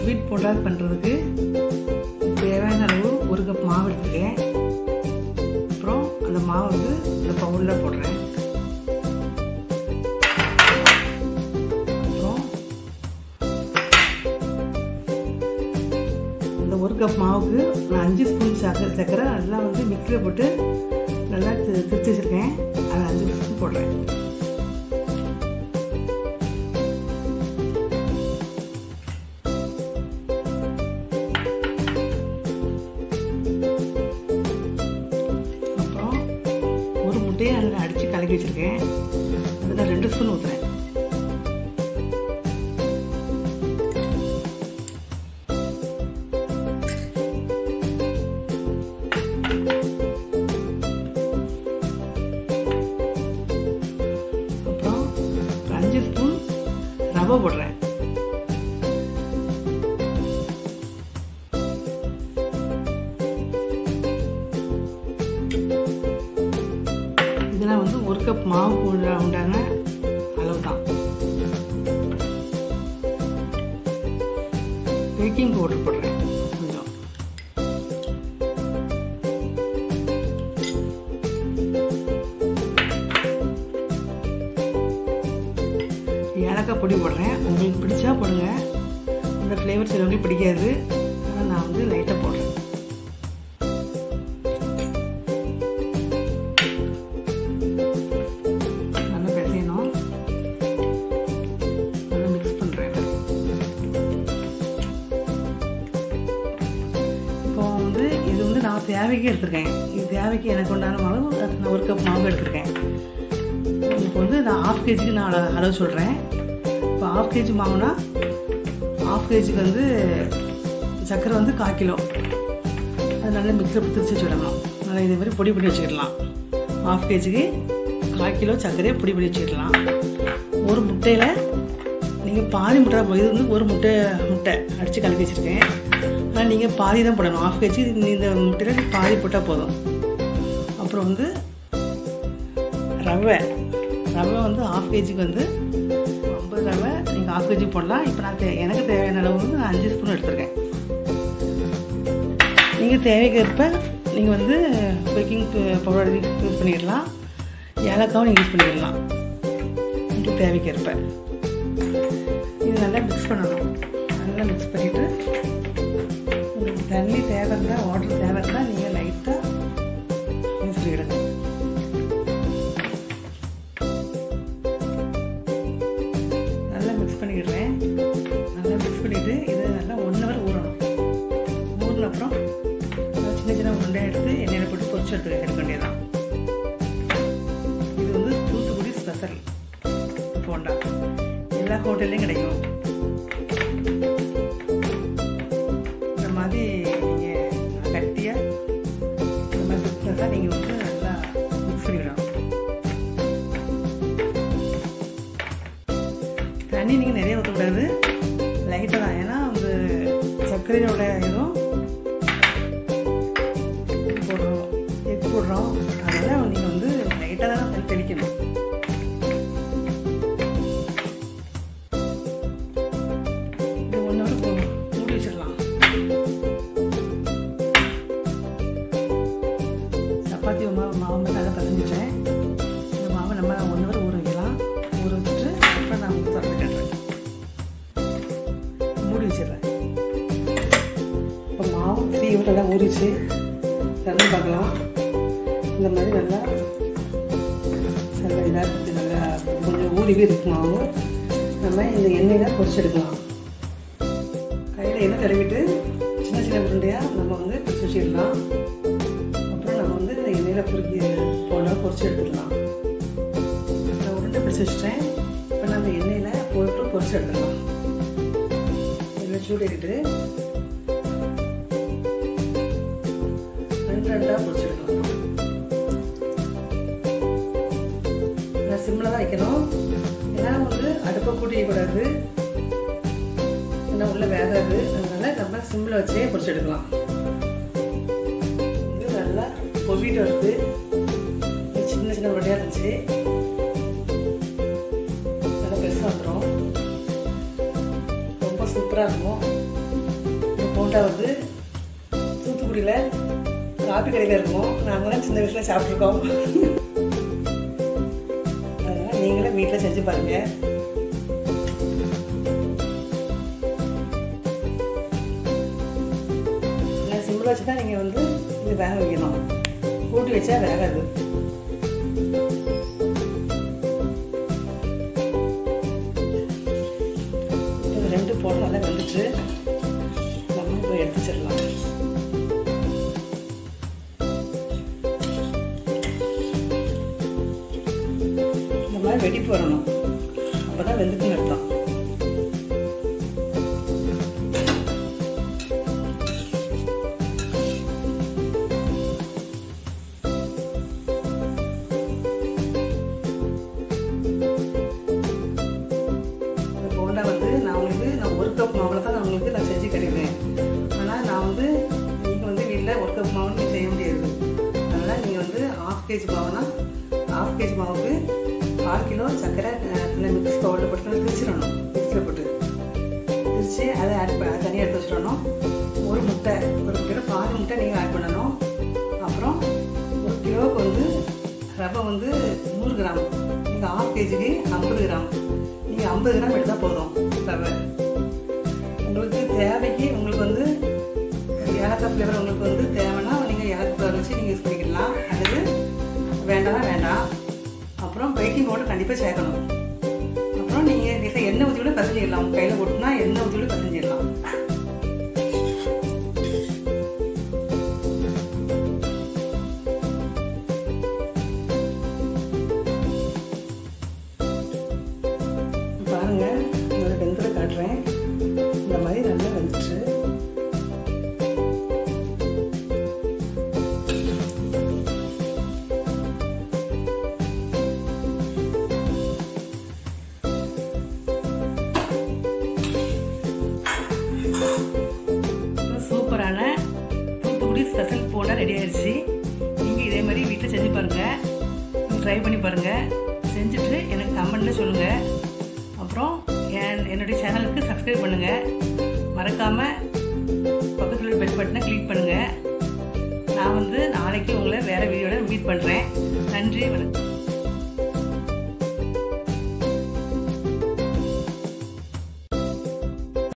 sweet bonda பண்ணுறதுக்கு தேவையான அளவு ஒரு கப் மாவு எடுத்துருக்கேன் அப்புறம் அந்த மாவு வந்து இந்த பவுலில் போடுறேன் அப்புறம் இந்த ஒரு கப் மாவுக்கு நான் அஞ்சு ஸ்பூன் சக்கரை சக்கரை நல்லா வந்து மிக்சியில் போட்டு நல்லா தி- திரிச்சு வச்சுருக்கேன் அதை அஞ்சு ஸ்பூன் போடுறேன் அப்புறம் ஒரு முட்டையை அதில் அடித்து கலக்கி வச்சுருக்கேன் அதில் ரெண்டு ஸ்பூன் ஊற்றுறேன் அப்புறம் ஒரு அஞ்சு ஸ்பூன் ரவை போடுறேன் இதெல்லாம் வந்து ஒரு கப் மாவு போடுற உண்டான அளவு தான் பேக்கிங் பவுடர் போடுறேன் கொஞ்சம் ஏலக்காய் பொடி போடுறேன் உங்களுக்கு பிடிச்சா போடுங்க இந்த ஃப்ளேவர் சிலவங்களுக்கு பிடிக்காது ஆனால் நான் வந்து லைட்டாக போடுறேன் நல்லா பிசையணும் நல்லா மிக்ஸ் பண்ணுறேன் இப்போ வந்து இது வந்து நான் தேவைக்கு எடுத்திருக்கேன் இது தேவைக்கு எனக்கு உண்டான மாவு நான் ஒரு கப் மாவு எடுத்திருக்கேன் இப்போ வந்து நான் ஆஃப் கேஜிக்கு நான் அளவு- அளவு சொல்கிறேன் இப்போ ஆஃப் கேஜி மாவுனா ஆஃப் கேஜிக்கு வந்து சர்க்கரை வந்து கால் கிலோ அது நல்லா மிக்சியில் திரிச்சு வச்சுக்கிடணும் நல்லா இதே மாதிரி பொடி பண்ணி வச்சுக்கிடலாம் ஆஃப் கேஜிக்கு கால் கிலோ சர்க்கரையை பொடி பண்ணி வச்சுக்கிடலாம் ஒரு முட்டையில் நீங்கள் பாதி முட்டை இது வந்து ஒரு முட்டை முட்டை அடித்து கலக்கி வச்சுருக்கேன் ஆனால் நீங்கள் பாதி தான் போடணும் ஆஃப் கேஜி இந்த முட்டையில் பாதி போட்டால் போதும் அப்புறம் வந்து ரவை ரவை வந்து ஆஃப் கேஜிக்கு வந்து ஐம்பது ரவை நீங்கள் ஆஃப் கேஜி போடலாம் இப்போ நான் தே எனக்கு தேவையான அளவு வந்து நான் அஞ்சு ஸ்பூன் எடுத்துருக்கேன் நீங்கள் தேவைக்கேற்ப நீங்கள் வந்து பேக்கிங் பவுடர் யூஸ் பண்ணிடலாம் ஏலக்காவும் நீங்கள் யூஸ் பண்ணிடலாம் உங்களுக்கு தேவைக்கேற்ப இது நல்லா மிக்ஸ் பண்ணணும் நல்லா மிக்ஸ் பண்ணிவிட்டு உங்களுக்கு தண்ணி தேவை இருந்தால் வாட்டர் தேவை இருந்தால் நீங்கள் லைட்டாக யூஸ் பண்ணிவிடுங்க நல்லா மிக்ஸ் பண்ணிடுறேன் நல்லா மிக்ஸ் பண்ணிவிட்டு இது நல்லா ஒன் ஹவர் ஊறணும் ஊறின அப்புறம் நல்லா சின்ன சின்ன உருண்டை எடுத்து எண்ணெயில் போட்டு பொரிச்சு எடுத்து எடுக்க வேண்டியதான் இது வந்து தூத்துக்குடி ஸ்பெஷல் போண்டா எல்லா ஹோட்டல்லையும் கிடைக்கும் இந்த மாதிரி நீங்கள் கட்டியாக இந்த மாதிரி பிஸ்னஸாக நீங்கள் வந்து நல்லா மிக்ஸ் பண்ணிவிடணும் தண்ணி நீங்கள் நிறைய ஊற்றக்கூடாது லைட்டாக தான் ஏன்னா அந்த சர்க்கரையோட இதுவும் இது போடுறோம் எக் போடுறோம் அதனால் நீங்கள் வந்து லைட்டாக தான் தண்ணி தெளிக்கணும் இது ஒன் ஹவர் மூடி வச்சிடலாம் சப்பாத்தி மாவு மாவு மட்டும் நல்லா பசஞ்சிட்டேன் இந்த மாவை நம்ம ஒன் ஹவர் ஊற வைக்கலாம் ஊற வச்சுட்டு அப்புறம் நான் வந்து திறந்து கட்டுறேன் மூடி வச்சிடுறேன் இப்போ மாவு த்ரீ ஹவர் நல்லா ஊறிச்சு திறந்து பார்க்கலாம் இந்த மாதிரி நல்லா நல்லா இதாக நல்லா கொஞ்சம் ஊறிவே இருக்கு மாவு நம்ம இந்த எண்ணெயில் பொரிச்சு எடுக்கலாம் கையில் எண்ணெய் தடவிட்டு சின்ன சின்ன உருண்டையாக நம்ம வந்து பொரிச்சு வச்சிடலாம் அப்புறம் நம்ம வந்து இந்த எண்ணெயில் பொறுக்கி போல பொரிச்சு எடுத்துடலாம் நான் உருண்டை பிடிச்சி வச்சிட்டேன் இப்போ நம்ம எண்ணெயில் போட்டு பொரிச்சு எடுத்துடலாம் எண்ணெய் சூடிட்டு ரெண்டு ரெண்டாக பொரிச்சு எடுக்கலாம் நான் சிம்மில் தான் வைக்கணும் ஏன்னா வந்து அடுப்பை கூட்டிக்கூடாது ஏன்னா உள்ள வேகாது அதனால நம்ம சிம்மில் வச்சே பொரிச்சு எடுக்கலாம் இது நல்லா பொவிட்டு வருது இது சின்ன சின்ன உருண்டையாக இருந்துச்சு நல்லா பெருசாக வந்துடும் ரொம்ப சூப்பராக இருக்கும் போண்டா வந்து தூத்துக்குடியில் காப்பி கடையில் இருக்கும் நாங்களாம் சின்ன வயசில் சாப்பிட்ருக்கோம் அதனால் நீங்களும் வீட்டில் செஞ்சு பாருங்கள் நான் சிம்பிள் வச்சு தான் நீங்கள் வந்து இது வேக வைக்கணும் கூட்டி வச்சா வேகாது இது ரெண்டு போட்டு நல்லா வெந்துட்டு நம்ம இப்போ எடுத்து வச்சிடலாம் இந்த மாதிரி வெடிப்பு வரணும் அப்போ தான் வெந்துட்டுன்னு அர்த்தம் இந்த போண்டா வந்து நான் உங்களுக்கு நான் ஒரு கப் மாவில் தான் நான் உங்களுக்கு நான் செஞ்சு கிடைக்கிறேன் ஆனால் நான் வந்து நீங்கள் வந்து வீட்டில் ஒரு கப் மாவு நீங்கள் செய்ய முடியாது அதனால் நீங்கள் வந்து ஆஃப் கேஜி மாவுனா ஆஃப் கேஜி மாவுக்கு கால் கிலோ சர்க்கரை இல்லை மிக்ஸ் பவுடர் போட்டு பிரிச்சிடணும் மிக்ஸில் போட்டு பிரித்து அதை ஆட் பண்ண தனியாக எடுத்து வச்சிடணும் ஒரு முட்டை ஒரு கிலோ பாதி முட்டை நீங்கள் ஆட் பண்ணணும் அப்புறம் ஒரு கிலோவுக்கு வந்து ரவை வந்து நூறு கிராம் நீங்கள் ஆஃப் கேஜிக்கு ஐம்பது கிராம் நீங்கள் ஐம்பது கிராம் எடுத்தால் போதும் ரவை உங்களுக்கு தேவைக்கு உங்களுக்கு வந்து ஏலக்காய் ஃப்ளேவர் உங்களுக்கு வந்து தேவைன்னா நீங்கள் ஏலக்காய் ஃப்ளேவர் வச்சு நீங்கள் யூஸ் பண்ணிக்கலாம் அல்லது வேண்டாம்னா வேண்டாம் அப்புறம் பேக்கிங் பவுடர் கண்டிப்பாக சேர்க்கணும் அப்புறம் நீங்கள் வீட்டில் எண்ணெய் ஊற்றி கூட பசஞ்சிடலாம் கையில் போட்டுனா எண்ணெய் ஊற்றி கூட பசஞ்சிடலாம் பாருங்க இதோட வெந்ததை காட்டுறேன் இந்த மாதிரி நல்லா வெந்துச்சு சூப்பரான தூத்துக்குடி ஸ்பெஷல் போண்டா ரெடி ஆயிடுச்சு நீங்கள் இதே மாதிரி வீட்டில் செஞ்சு பாருங்கள் ட்ரை பண்ணி பாருங்கள் செஞ்சுட்டு எனக்கு கமெண்ட்டில் சொல்லுங்கள் அப்புறம் என் என்னுடைய சேனலுக்கு சப்ஸ்கிரைப் பண்ணுங்கள் மறக்காமல் பக்கத்தில் பெல் பட்டனை கிளிக் பண்ணுங்கள் நான் வந்து நாளைக்கு உங்களை வேறு வீடியோவில் மீட் பண்ணுறேன் நன்றி வணக்கம்